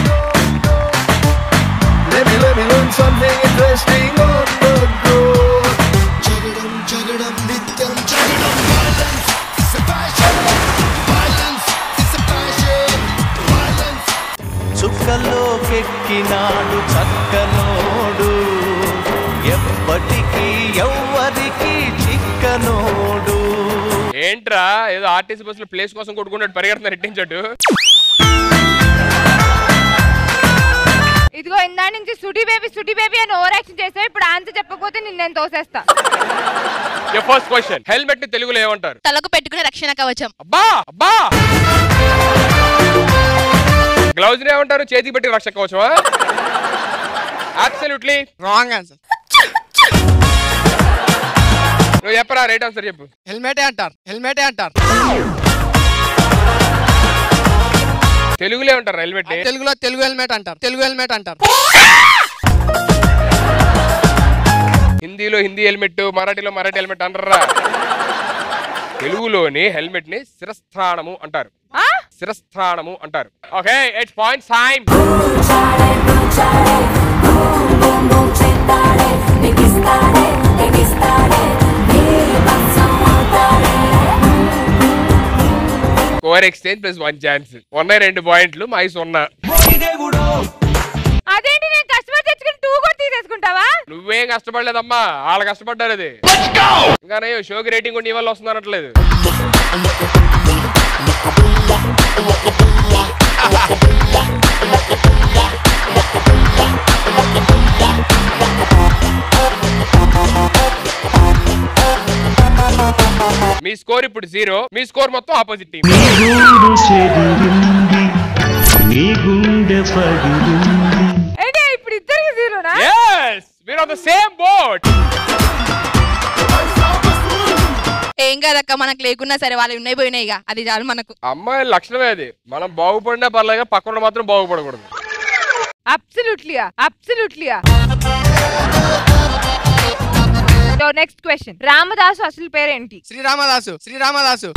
Let me, let me learn something interesting on the go. Jagadam, jagadam, nityam, jagadam. Violence is a passion. Violence is a passion. Violence. చుక్కలోకెక్కినాడు చక్కనోడు ఎప్పటికీ ఎవ్వరికి చిక్కనోడు ఏంట్రా ఏదో RTC బస్సులో place కోసం కొట్టుకున్నట్టు పరిగెడుతున్నారు ఇట్టించట్టు ఇదిగో ఇందా నుంచి సుడి బేబీ సుడి బేబీ అని ఓవర్ యాక్షన్ చేసావు ఇప్పుడు ఆన్సర్ చెప్పకపోతే నిన్ను నేను తోసేస్తా ఫస్ట్ క్వశ్చన్ హెల్మెట్ ని తెలుగులో ఏమంటారు తలకు పెట్టుకునే రక్షణ కవచం అబ్బా అబ్బా గ్లౌజ్ ని ఏమంటారు చేతికి పెట్టి రక్షక కవచమా అబ్సల్యూట్లీ రాంగ్ ఆన్సర్ నువ్వు చెప్పరా రైట్ ఆన్సర్ చెప్పు హెల్మెటే అంటారు హెల్మెటే అంటారు తెలుగులో ఏమంటారు హెల్మెట్ తెలుగులో తెలుగు హెల్మెట్ అంటారు తెలుగు హెల్మెట్ అంటారు హిందీలో హిందీ హెల్మెట్ మరాఠీలో మరాఠీ హెల్మెట్ అంటారా తెలుగులోని హెల్మెట్ ని శిరస్థానము అంటారు శిరస్థానము అంటారు okay eight points time score exchange plus one chance ఉన్నాయి రెండు పాయింట్లు మై సున్నా అదేంటి నేను కష్టపడి తెచ్చుకుని టూ కూడా తీసేసుకుంటావా నువ్వేం కష్టపడలేదమ్మా వాళ్ళు కష్టపడ్డారు అది ఇంకా నయ్యో షోకి రేటింగ్ కూడా నీ వల్ల వస్తుంది అనట్లేదు మీ స్కోర్ ఇప్పుడు జీరో మీ స్కోర్ మొత్తం ఆపోజిట్ టీం గూడు చెదిరింది నీ గుండె పగిలింది ఏంటి ఇప్పుడు ఇద్దరికి జీరోనా yes we're on the same boat ఏం కాదక్క మనకు లేకున్నా సరే వాళ్ళు ఉన్నాయి పోయినాయి ఇక అది చాలు మనకు అమ్మాయి లక్షణమే అది మనం బాగుపడినా పర్లేదు పక్కన మాత్రం బాగుపడకూడదు absolutely absolutely next question Ramadasu అసలు పేరేంటి శ్రీరామదాసు శ్రీరామదాసు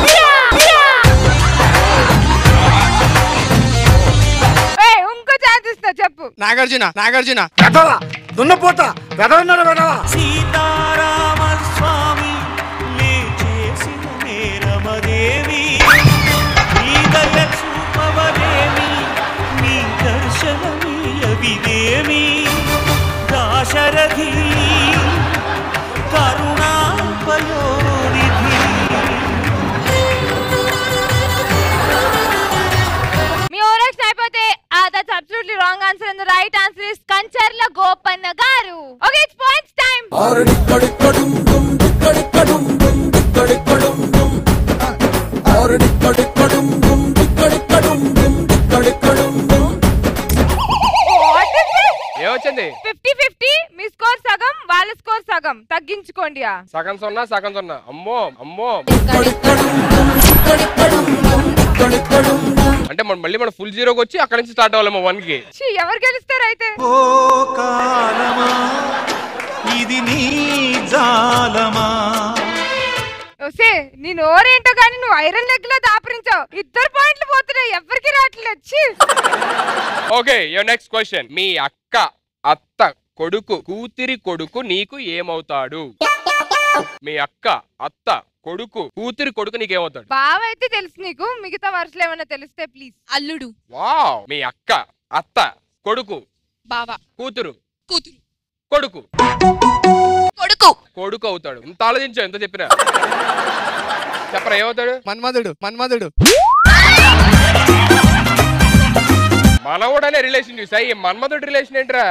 ఏయ్, ఇంకో ఛాన్స్ ఇస్తా చెప్పు నాగార్జున నాగార్జున దున్నపోత వెదవన్నాడు వెదవ సీతారామ స్వామి నే చేసిన నేరమదేవి నీ దయ చూపవదేమి నీ దర్శనమీయవిదేమి దాశరథి కరుణాపయోనిధి మీ ఓరక్షన్ అయిపోతే that's absolutely wrong answer and the right answer is Kancharla Gopanna గారు ఓకే ఇట్స్ పాయింట్స్ టైం ఏమొచ్చింది ఫిఫ్టీ ఫిఫ్టీ మీ స్కోర్ సగం వాళ్ళ స్కోర్ సగం తగ్గించుకోండి ఆ. సగం సున్నా సగం సున్నా అమ్మో అమ్మో అంటే మనం మళ్ళీ మనం ఫుల్ జీరోకి వచ్చి అక్కడ నుంచి స్టార్ట్ అవ్వాలేమో వన్ కి ఛీ, ఎవరు గెలుస్తారు అయితే ఓ కాలమా ఇది నీ జాలమా ఒసే నీ నోరేంటో కానీ నువ్వు ఐరన్ లెగ్ లో దాపరించావు ఇద్దరు పాయింట్లు పోతున్నాయి ఎవరికి రావట్లేదు ఛీ. ఓకే యువర్ నెక్స్ట్ క్వశ్చన్ మీ అక్క అత్త కొడుకు కూతురి కొడుకు నీకు ఏమవుతాడు మీ అక్క అత్త కొడుకు కూతురి కొడుకు నీకు ఏమవుతాడు బావ అయితే తెలుసు నీకు మిగతా వరుసలు ఏమైనా తెలిస్తే ప్లీజ్ అల్లుడు వావ్ మీ అక్క అత్త కొడుకు బావ కూతురు కూతురు కొడుకు కొడుకు కొడుకు అవుతాడు ఇంత ఆలోచించావు ఎంత చెప్పినా చెప్పరా ఏమవుతాడు మన్మధుడు మన్మధుడు మనవుడనే రిలేషన్ చూసా ఈ మన్మధుడి రిలేషన్ ఏంట్రా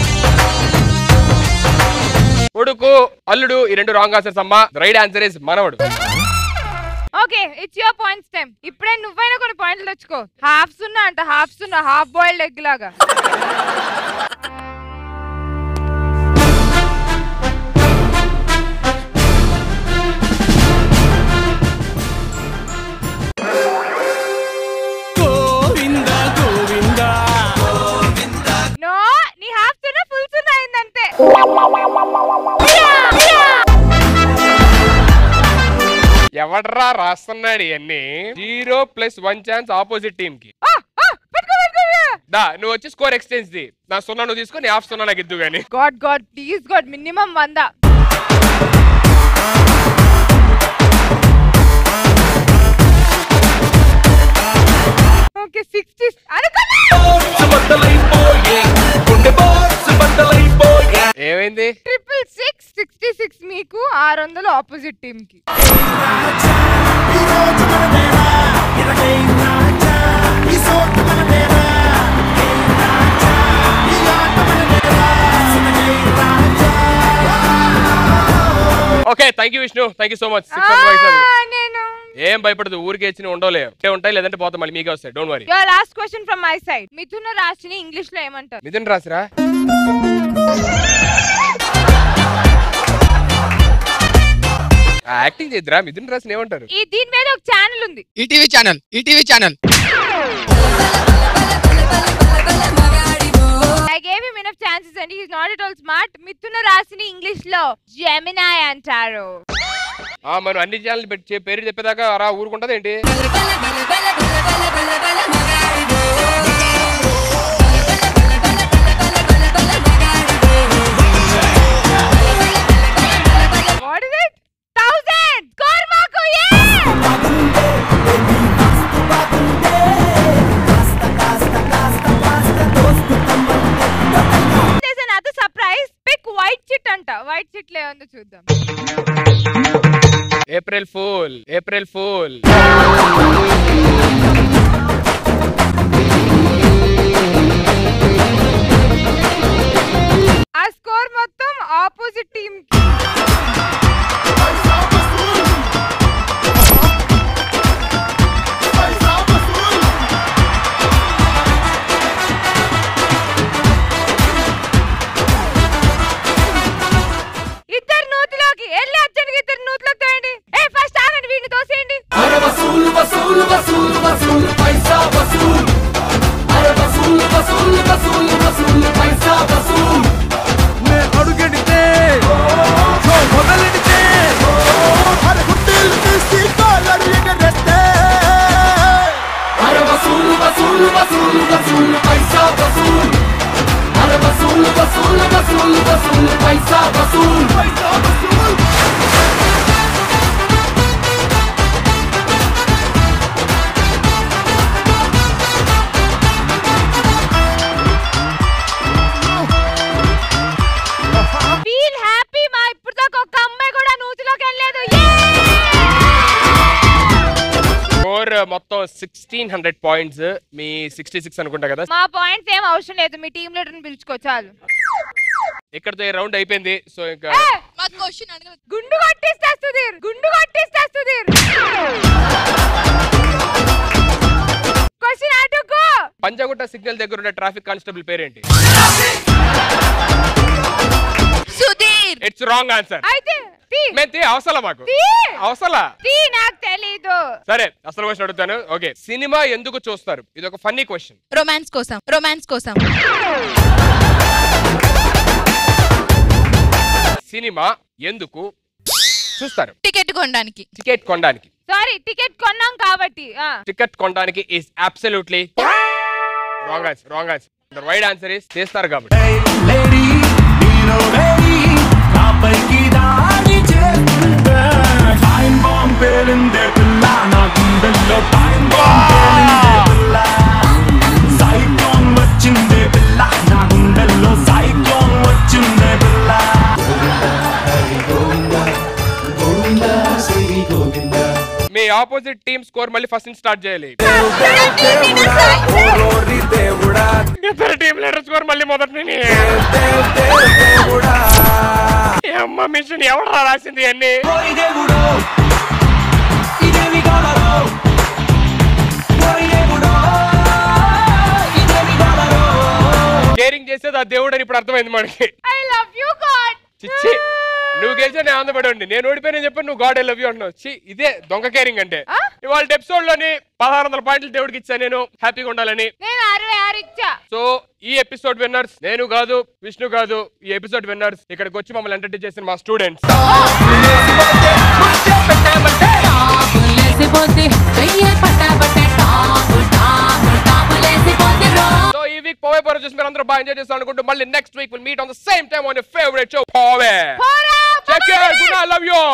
కొడుకు అల్లుడు ఈ రెండు రాంగ్ ఆన్సర్స్ అమ్మా రైట్ ఆన్సర్ ఇస్ మనవడు okay it's your points time ఇప్పుడే నువ్వైనా కొన్ని పాయింట్లు తెచ్చుకో హాఫ్ సున్నా అంట హాఫ్ సున్నా హాఫ్ బాయిల్డ్ ఎగ్ లాగా గోవింద గోవింద నో నీ హాఫ్ సున్నా ఫుల్ సున్నా అయిందంతే ఎవడ్రా రాస్తున్నాడు ఇవన్నీ zero plus one chance opposite team కి దా నువ్వు వచ్చి స్కోర్ ఎక్స్చేంజ్ ది నా సున్నా నువ్వు తీసుకొని హాఫ్ సున్నా నాకు ఇద్దు గానీ god god please god minimum వంద ఓకే సిక్స్టీ ఏమైంది ట్రిపుల్ సిక్స్ సిక్స్టీ సిక్స్ మీకు ఆరు వందలు ఆపోజిట్ టీమ్ కి okay thank you Vishnu thank you so much నేను ఏం భయపడదు ఊరికే ఇచ్చిన ఉండవులే ఉంటే ఉంటాయి లేదంటే పోతాం మళ్ళీ మీకే వస్తాయి don't worry your last question from my side మిథున రాశిని ఇంగ్లీష్ లో ఏమంటారు మిథున్ రాసిరా యాక్టింగ్ చేద్దిరా మిథున్ రాసిన ఏమంటారు ఈ దీని మీద ఒక ఛానల్ ఉంది ETV channel ETV channel I gave him enough chances and he's not at all smart మిథున రాశిని ఇంగ్లీష్ లో జెమినాయ్ అంటారు ఆ మనం అన్ని ఛానల్ పెట్టి చెప్పే- పేరు చెప్పేదాకా రా ఊరుకుంటది ఏంటి what is it thousand score మాకు another surprise pick white chit అంట వైట్ చిట్ లేదో చూద్దాం ఏప్రిల్ ఫూల్ ఏప్రిల్ ఫూల్ ఆ స్కోర్ మొత్తం ఆపోజిట్ టీమ్ ఇద్దరు నూతిలోకి వెళ్ళి అర్జెంట్గా ఇద్దరు నూతిలోకి తోయండి ఏ ఫస్ట్ ఆగండి వీడిని తోసేయండి అడుగెడితే पैसा वसूल ఫీల్ హ్యాపీ మా ఇప్పుడు దాకా ఒక అమ్మాయి కూడా నూతిలోకి వెళ్ళలేదు స్కోర్ మొత్తం సిక్స్టీన్ హండ్రెడ్ పాయింట్స్ మీ సిక్స్టీ సిక్స్ అనుకుంటా కదా మా పాయింట్స్ ఏం అవసరం లేదు మీ టీం లీడర్ని పిలుచుకో చాలు ఇక్కడతో ఈ రౌండ్ అయిపోయింది సో ఇంకా గుండు కొట్టిస్తా సుధీర్ గుండు కొట్టిస్తా సుధీర్ క్వశ్చన్ అటుకో పంజాగుట్ట సిగ్నల్ దగ్గర ఉన్న ట్రాఫిక్ కానిస్టేబుల్ పేరేంటి సుధీర్ ఇట్స్ రాంగ్ ఆన్సర్ అయితే తీ మేము తీ అవసరం మాకు తీ అవసరం తీ నాకు తెలీదు సరే అసలు క్వశ్చన్ అడుగుతాను ఓకే సినిమా ఎందుకు చూస్తారు ఇది ఒక ఫన్నీ క్వశ్చన్ రొమాన్స్ కోసం రొమాన్స్ కోసం సినిమా ఎందుకు చూస్తారు టికెట్ కొనడానికి టికెట్ కొనడానికి సారీ టికెట్ కొన్నాం కాబట్టి ఆ. టికెట్ కొనడానికి is absolutely wrong answer wrong answer right answer is చేస్తారు కాబట్టి లేడీ హీరో లేడీ నాపైకి దాడి చేస్తుంటే టైం బాంబ్ పేలిందే పిల్ల నా గుండెల్లో టైం బాంబ్ పేలిందే పిల్ల సైక్లోన్ వచ్చిందే పిల్ల నా గుండెల్లో సైక్లోన్ వచ్చిందే పిల్ల మీ ఆపోజిట్ టీమ్ స్కోర్ మళ్ళీ ఫస్ట్ నుంచి స్టార్ట్ చేయాలి ఇద్దరు టీం లీడర్ స్కోర్ మళ్ళీ మొదటి నుంచి. ఏ అమ్మ మిషన్ ఎవరు రాసింది అన్ని కేరింగ్ చేసేది ఆ దేవుడు అని ఇప్పుడు అర్థమైంది మనకి ఐ లవ్ యు గాడ్ చిచ్చి నువ్వు గెలిచా నేను ఆనందపడండి నేను ఓడిపోయినా చెప్పి నువ్వు గాడ్ ఐ లవ్ యూ అంటున్నావు చి ఇదే దొంగ కేరింగ్ అంటే ఇవాళ ఎపిసోడ్ లోని పదహారు వందల పాయింట్లు దేవుడికి ఇచ్చా నేను హ్యాపీగా ఉండాలని నేను అరవై ఆరు ఇచ్చా సో ఈ ఎపిసోడ్ విన్నర్స్ నేను కాదు విష్ణు కాదు ఈ ఎపిసోడ్ విన్నర్స్ ఇక్కడికి వచ్చి మమ్మల్ని ఎంటర్టైన్ చేసిన మా స్టూడెంట్స్ సో ఈ వీక్ పోవే పరు చూసి మీరు అందరూ బాగా ఎంజాయ్ చేస్తారు అనుకుంటూ మళ్ళీ next week will meet on the same time on your favourite show పోవే పోరా Take care. Good night. Love you all.